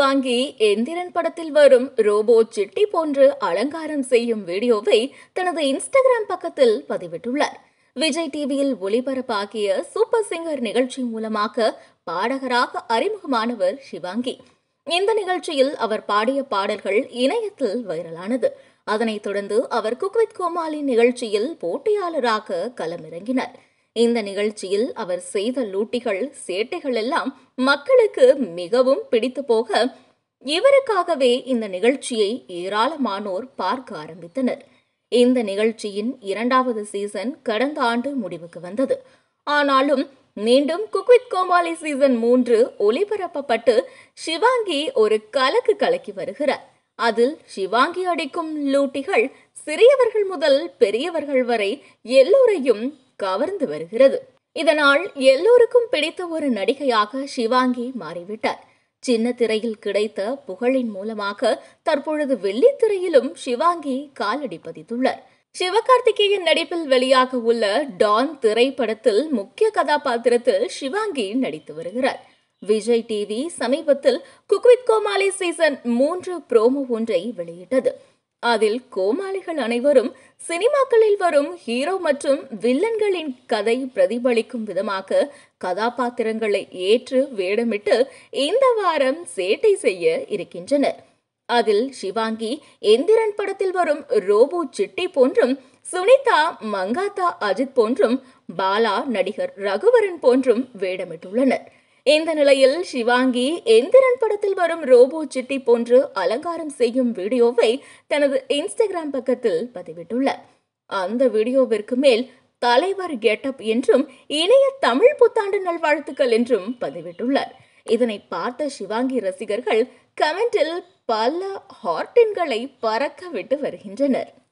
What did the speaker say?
சிவாங்கி எந்திரன் படத்தில் வரும் robot city போன்று அலங்காரம் செய்யும் வீடியோவை தனது இன்ஸ்டாகிராம் பக்கத்தில் பதிவிட்டுள்ளார் விஜய் டிவியில் ஒளிபரப்பாகிய சூப்பர் சிங்கர் நிகழ்ச்சி மூலமாக பாடகராக அறிமுகமானவர் சிவாங்கி இந்த நிகழ்ச்சியில் அவர் பாடிய பாடல்கள் இணையத்தில் வைரலானது அதனைத் தொடர்ந்து அவர் குக்வித் கோமாளி நிகழ்ச்சியில் போட்டியாளராக களமிறங்கினார் இந்த நிகழ்ச்சியில் அவர் செய்த லூட்டிகள் சேட்டைகள் எல்லாம் மக்களுக்கு மிகவும் பிடித்து போக இவருக்காகவே இந்த நிகழ்ச்சியை ஏராளமானோர் பார்க்க ஆரம்பித்தனர் இந்த நிகழ்ச்சியின் இரண்டாவது சீசன் கடந்த ஆண்டு முடிவுக்கு வந்தது ஆனாலும் மீண்டும் குக்வித் கோமாளி சீசன் மூன்று ஒளிபரப்பப்பட்டு சிவாங்கி ஒரு கலக்கு கலக்கி வருகிறார் அதில் சிவாங்கி அடிக்கும் லூட்டிகள் சிறியவர்கள் முதல் பெரியவர்கள் வரை எல்லோரையும் கவர்ந்து வருகிறது இதனால் எல்லோருக்கும் பிடித்த ஒரு நடிகையாக சிவாங்கி மாறிவிட்டார் சின்ன திரையில் கிடைத்த புகழின் மூலமாக தற்பொழுது வெள்ளித்திரையிலும் சிவாங்கி காலடி பதித்துள்ளார் சிவகார்த்திகேயன் நடிப்பில் வெளியாக உள்ள டான் திரைப்படத்தில் முக்கிய கதாபாத்திரத்தில் சிவாங்கி நடித்து வருகிறார் விஜய் டிவி சமீபத்தில் குக்வித் கோமாளி சீசன் மூன்று ப்ரோமோ ஒன்றை வெளியிட்டது அதில் கோமாளிகள் அனைவரும் சினிமாக்களில் வரும் ஹீரோ மற்றும் வில்லன்களின் கதை பிரதிபலிக்கும் விதமாக கதாபாத்திரங்களை ஏற்று வேடமிட்டு இந்த வாரம் சேட்டை செய்ய இருக்கின்றனர் அதில் சிவாங்கி எந்திரன் படத்தில் வரும் ரோபோ சிட்டி போன்றும் சுனிதா மங்காத்தா அஜித் போன்றும் பாலா நடிகர் ரகுவரன் போன்றும் வேடமிட்டுள்ளனர் இந்த நிலையில் சிவாங்கி எந்திரன் படத்தில் வரும் ரோபோ சிட்டி போன்று அலங்காரம் செய்யும் வீடியோவை தனது இன்ஸ்டாகிராம் பக்கத்தில் பதிவிட்டுள்ளார் அந்த வீடியோவிற்கு மேல் தலைவர் கெட்டப் என்றும் இணைய தமிழ் புத்தாண்டு நல்வாழ்த்துக்கள் என்றும் பதிவிட்டுள்ளார் இதனை பார்த்த சிவாங்கி ரசிகர்கள் கமெண்டில் பல ஹார்டின்களை பறக்க விட்டு வருகின்றனர்